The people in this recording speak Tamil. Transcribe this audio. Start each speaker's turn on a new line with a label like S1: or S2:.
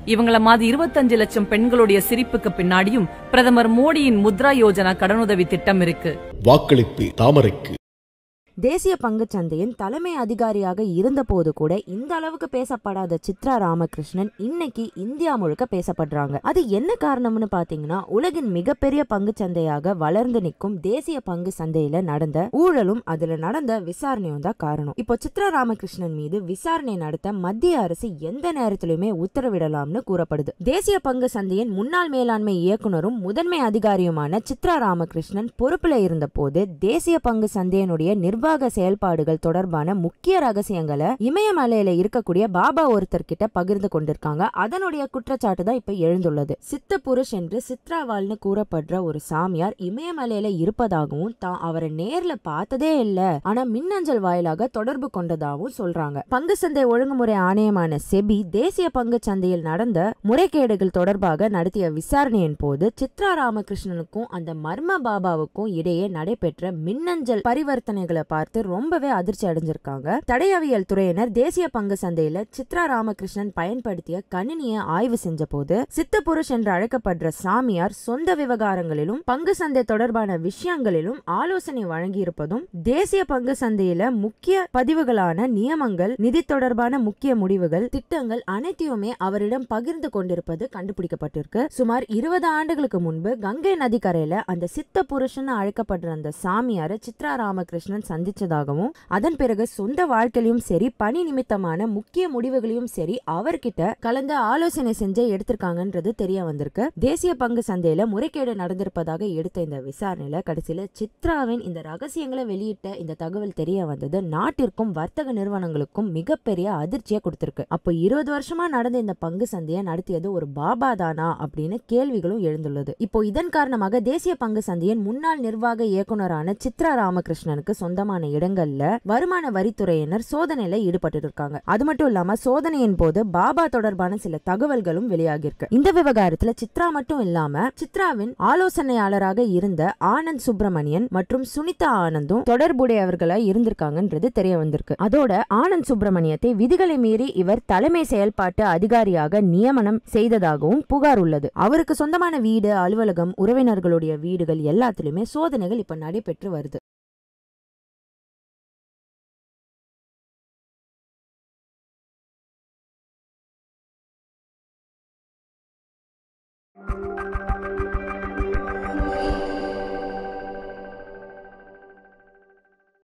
S1: இவங்கள மாதிரி இருபத்தஞ்சு லட்சம் பெண்களுடைய சிரிப்புக்கு பின்னாடியும் பிரதமர் மோடியின் முத்ரா யோஜனா கடனுதவி திட்டம் இருக்கு
S2: வாக்களிப்பு தாமரைக்கு
S3: தேசிய பங்குச் சந்தையின் தலைமை அதிகாரியாக இருந்தபோது கூட இந்த அளவுக்கு பேசப்படாத சித்ரா ராமகிருஷ்ணன் இன்னைக்கு இந்தியா முழுக்க பேசப்படுறாங்க அது என்ன காரணம்னு பாத்தீங்கன்னா உலகின் மிகப்பெரிய பங்குச் சந்தையாக வளர்ந்து நிற்கும் தேசிய பங்கு சந்தையில நடந்த ஊழலும் அதுல நடந்த விசாரணையும் தான் காரணம் இப்போ சித்ரா ராமகிருஷ்ணன் மீது விசாரணை நடத்த மத்திய அரசு எந்த நேரத்திலுமே உத்தரவிடலாம்னு கூறப்படுது தேசிய பங்கு சந்தையின் முன்னாள் மேலாண்மை இயக்குனரும் முதன்மை அதிகாரியுமான சித்ரா ராமகிருஷ்ணன் பொறுப்புல இருந்த போது தேசிய பங்கு சந்தையினுடைய நிர்வாக செயல்பாடுகள் தொடர்பான முக்கிய ரகசியங்களை இமயமலையில இருக்கக்கூடிய பாபா ஒருத்தர் கிட்ட பகிர்ந்து கொண்டிருக்காங்க அதனுடைய குற்றச்சாட்டு தான் இப்ப எழுந்துள்ளது சித்த புருஷ் என்று சித்ராவால்னு கூறப்படுற ஒரு சாமியார் இமயமலையில இருப்பதாகவும் தான் அவரை நேர்ல பார்த்ததே இல்ல ஆனா மின்னஞ்சல் வாயிலாக தொடர்பு கொண்டதாகவும் சொல்றாங்க பங்கு சந்தை ஒழுங்குமுறை ஆணையமான செபி தேசிய பங்கு சந்தையில் நடந்த முறைகேடுகள் தொடர்பாக நடத்திய விசாரணையின் போது சித்ரா ராமகிருஷ்ணனுக்கும் அந்த மர்ம பாபாவுக்கும் இடையே நடைபெற்ற மின்னஞ்சல் பரிவர்த்தனைகளை பார்த்து ரொம்பவே அதிர்ச்சி அடைஞ்சிருக்காங்க தடயவியல் துறையினர் தேசிய பங்கு சந்தையில சித்ரா ராமகிருஷ்ணன் பயன்படுத்திய கணினியை ஆய்வு செஞ்ச போது சித்த புருஷ் என்று அழைக்கப்படுற சாமியார் சொந்த விவகாரங்களிலும் பங்கு சந்தை தொடர்பான விஷயங்களிலும் ஆலோசனை வழங்கியிருப்பதும் தேசிய பங்கு சந்தையில முக்கிய பதிவுகளான நியமங்கள் நிதி தொடர்பான முக்கிய முடிவுகள் திட்டங்கள் அனைத்தையுமே அவரிடம் பகிர்ந்து கொண்டிருப்பது கண்டுபிடிக்கப்பட்டிருக்கு சுமார் இருபது ஆண்டுகளுக்கு முன்பு கங்கை நதிக்கரையில அந்த சித்த புருஷன் அழைக்கப்படுற அந்த சாமியாரை சித்ரா ராமகிருஷ்ணன் சந்திச்சதாகவும் அதன் பிறகு சொந்த வாழ்க்கையிலும் சரி பணி நிமித்தமான முக்கிய முடிவுகளையும் சரி அவர்கிட்ட கலந்து ஆலோசனை செஞ்சு எடுத்திருக்காங்கன்றது தெரிய வந்திருக்கு தேசிய பங்கு சந்தையில முறைகேடு நடந்திருப்பதாக எடுத்த இந்த விசாரணையில கடைசியில சித்ராவின் இந்த ரகசியங்களை வெளியிட்ட இந்த தகவல் தெரிய வந்தது நாட்டிற்கும் வர்த்தக நிறுவனங்களுக்கும் மிகப்பெரிய அதிர்ச்சியை கொடுத்திருக்கு அப்போ இருபது வருஷமா நடந்த இந்த பங்கு சந்தையை நடத்தியது ஒரு பாபா தானா அப்படின்னு கேள்விகளும் எழுந்துள்ளது இப்போ இதன் காரணமாக தேசிய பங்கு சந்தையின் முன்னாள் நிர்வாக இயக்குனரான சித்ரா ராமகிருஷ்ணனுக்கு சொந்தமான இடங்கள்ல வருமான வரித்துறையினர் சோதனையில ஈடுபட்டு இருக்காங்க அது மட்டும் இல்லாம சோதனையின் போது பாபா தொடர்பான சில தகவல்களும் வெளியாகியிருக்கு இந்த விவகாரத்துல சித்ரா மட்டும் இல்லாம சித்ராவின் ஆலோசனையாளராக இருந்த ஆனந்த் சுப்பிரமணியன் மற்றும் சுனிதா ஆனந்தும் தொடர்புடையவர்களா இருந்திருக்காங்கன்றது தெரிய வந்திருக்கு அதோட ஆனந்த் சுப்பிரமணியத்தை விதிகளை மீறி இவர் தலைமை செயல்பாட்டு அதிகாரியாக நியமனம் செய்ததாகவும் புகார் உள்ளது அவருக்கு சொந்தமான வீடு அலுவலகம் உறவினர்களுடைய வீடுகள் எல்லாத்திலுமே சோதனைகள் இப்ப நடைபெற்று வருது